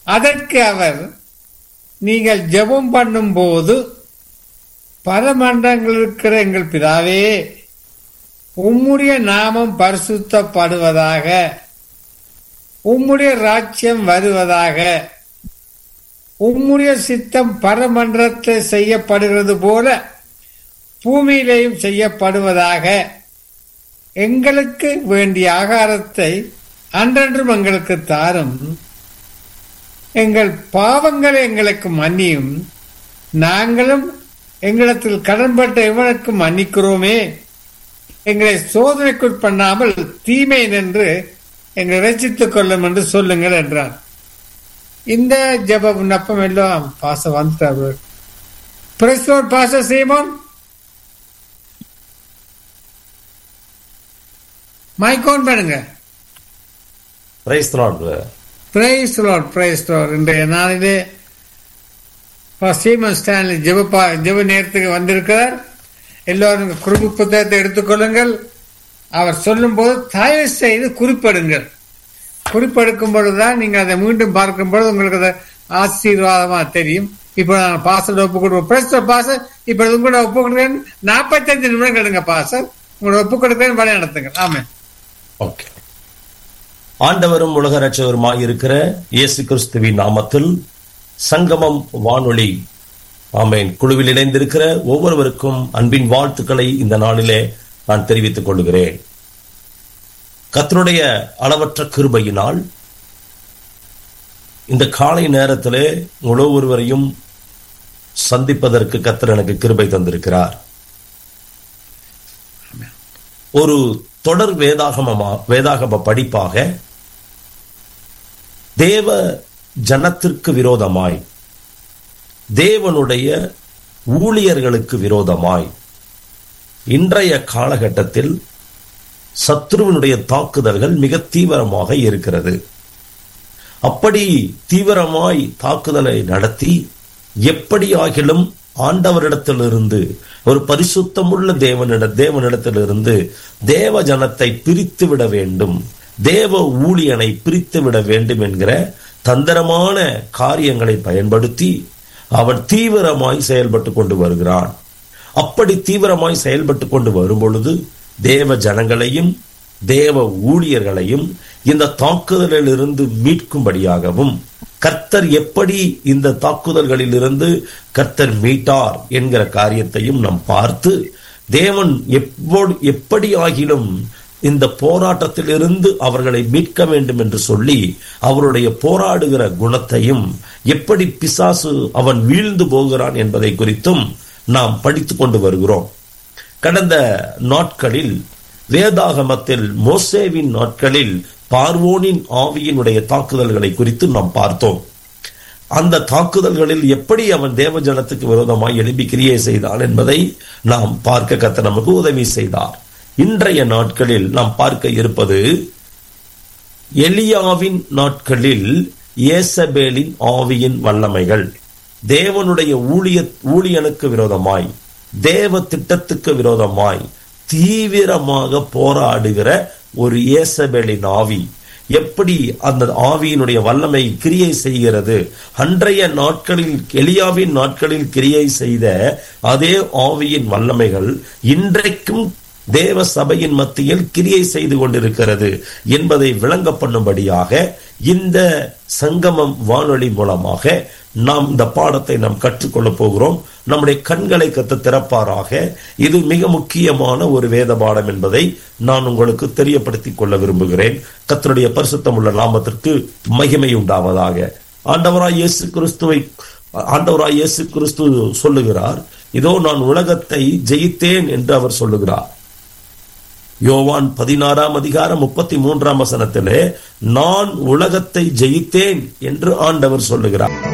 அதற்கு அவர் நீங்கள் ஜெபம் பண்ணும்போது பரமண்டங்கள் இருக்கிற எங்கள் பிதாவே உம்முடைய நாமம் பரிசுத்தப்படுவதாக உம்முடைய ராஜ்யம் வருவதாக உம்முடைய சித்தம் பரமன்றத்தில் செய்யப்படுகிறது போல பூமியிலேயும் செய்யப்படுவதாக எங்களுக்கு வேண்டிய ஆகாரத்தை அன்றன்றும் எங்களுக்கு தாரும் எங்கள் பாவங்களை எங்களுக்கு மன்னியும் நாங்களும் எங்களிடத்தில் கடன்பட்ட எவனுக்கு மன்னிக்கிறோமே எங்களை சோதனைக்குட்பண்ணாமல் தீமை நின்று எங்களை ரசித்துக் கொள்ளும் என்று சொல்லுங்கள் என்றார் இந்த ஜப விண்ணப்பம் எல்லாம் பாச வந்துட்டார் பிரஸ்லோட் பாச சீமோன் மைக் ஆன் பண்ணுங்க praise lord praise lord praise lord இன்றைய நாளிலே சீமன் ஸ்டான்லி ஜெபப்பா ஜெப நேரத்துக்கு வந்திருக்கிறார் எல்லோரும் குறிப்பு புத்தகத்தை எடுத்துக்கொள்ளுங்கள் அவர் சொல்லும் போது தயவு செய்து குறிப்பிடுங்கள் குறிப்பெடுக்கும் பொழுதுதான் நீங்க அதை மீண்டும் பார்க்கும் பொழுது உங்களுக்கு அது ஆசீர்வாதமா தெரியும் இப்போ நான் பாசல் ஒப்பு கொடுப்போம் பிரஸ்த பாச இப்ப உங்களோட ஒப்பு கொடுக்கிறேன் நாற்பத்தஞ்சு நிமிடம் கெடுங்க பாசல் உங்களோட ஒப்பு கொடுக்கிறேன் வழி நடத்துங்க ஆமா ஓகே ஆண்டவரும் உலக ரட்சகருமாய் இருக்கிற இயேசு கிறிஸ்துவின் நாமத்தில் சங்கமம் வானொலி ஆமேன் குழுவில் இணைந்திருக்கிற ஒவ்வொருவருக்கும் அன்பின் வாழ்த்துக்களை இந்த நாளிலே நான் தெரிவித்துக் கொள்கிறேன் கத்தருடைய அளவற்ற கிருபையினால் இந்த காலை நேரத்திலே உங்கள் ஒவ்வொருவரையும் சந்திப்பதற்கு கத்தர் எனக்கு கிருபை தந்திருக்கிறார் ஒரு தொடர் வேதாகமமா வேதாகம படிப்பாக தேவ ஜனத்திற்கு விரோதமாய் தேவனுடைய ஊழியர்களுக்கு விரோதமாய் இன்றைய காலகட்டத்தில் சத்ருவனுடைய தாக்குதல்கள் மிக தீவிரமாக இருக்கிறது அப்படி தீவிரமாய் தாக்குதலை நடத்தி எப்படியாகிலும் ஆண்டவரிடத்திலிருந்து ஒரு பரிசுத்தமுள்ள தேவனிட தேவனிடத்திலிருந்து தேவ ஜனத்தை பிரித்து விட வேண்டும் தேவ ஊழியனை பிரித்து விட வேண்டும் என்கிற தந்திரமான காரியங்களை பயன்படுத்தி அவன் தீவிரமாய் செயல்பட்டு கொண்டு வருகிறான் அப்படி தீவிரமாய் செயல்பட்டு கொண்டு வரும் பொழுது தேவ ஜனங்களையும் தேவ ஊழியர்களையும் இந்த தாக்குதலில் இருந்து மீட்கும்படியாகவும் கர்த்தர் எப்படி இந்த தாக்குதல்களில் இருந்து கர்த்தர் மீட்டார் என்கிற காரியத்தையும் நாம் பார்த்து தேவன் எப்போது எப்படி ஆகிலும் இந்த போராட்டத்தில் இருந்து அவர்களை மீட்க வேண்டும் என்று சொல்லி அவருடைய போராடுகிற குணத்தையும் எப்படி பிசாசு அவன் வீழ்ந்து போகிறான் என்பதை குறித்தும் நாம் படித்துக் கொண்டு வருகிறோம் கடந்த நாட்களில் வேதாகமத்தில் மோசேவின் நாட்களில் பார்வோனின் ஆவியினுடைய தாக்குதல்களை குறித்து நாம் பார்த்தோம் அந்த தாக்குதல்களில் எப்படி அவன் தேவ ஜனத்துக்கு விரோதமாய் எழுப்பி கிரியை செய்தான் என்பதை நாம் பார்க்க கத்த நமக்கு உதவி செய்தார் இன்றைய நாட்களில் நாம் பார்க்க இருப்பது எலியாவின் நாட்களில் ஏசபேலின் ஆவியின் வல்லமைகள் தேவனுடைய ஊழிய ஊழியனுக்கு விரோதமாய் தேவ திட்டத்துக்கு விரோதமாய் தீவிரமாக போராடுகிற ஒரு ஏசபேலின் ஆவி எப்படி அந்த ஆவியினுடைய வல்லமை கிரியை செய்கிறது அன்றைய நாட்களில் எலியாவின் நாட்களில் கிரியை செய்த அதே ஆவியின் வல்லமைகள் இன்றைக்கும் தேவ சபையின் மத்தியில் கிரியை செய்து கொண்டிருக்கிறது என்பதை விளங்க பண்ணும்படியாக இந்த சங்கமம் வானொலி மூலமாக நாம் இந்த பாடத்தை நாம் கற்றுக்கொள்ளப் போகிறோம் நம்முடைய கண்களை கத்து திறப்பாராக இது மிக முக்கியமான ஒரு வேத பாடம் என்பதை நான் உங்களுக்கு தெரியப்படுத்திக் கொள்ள விரும்புகிறேன் கத்தருடைய பரிசுத்தம் உள்ள நாமத்திற்கு மகிமை உண்டாவதாக ஆண்டவராய் இயேசு கிறிஸ்துவை ஆண்டவராய் இயேசு கிறிஸ்து சொல்லுகிறார் இதோ நான் உலகத்தை ஜெயித்தேன் என்று அவர் சொல்லுகிறார் யோவான் பதினாறாம் அதிகாரம் முப்பத்தி மூன்றாம் வசனத்திலே நான் உலகத்தை ஜெயித்தேன் என்று ஆண்டவர் சொல்லுகிறார்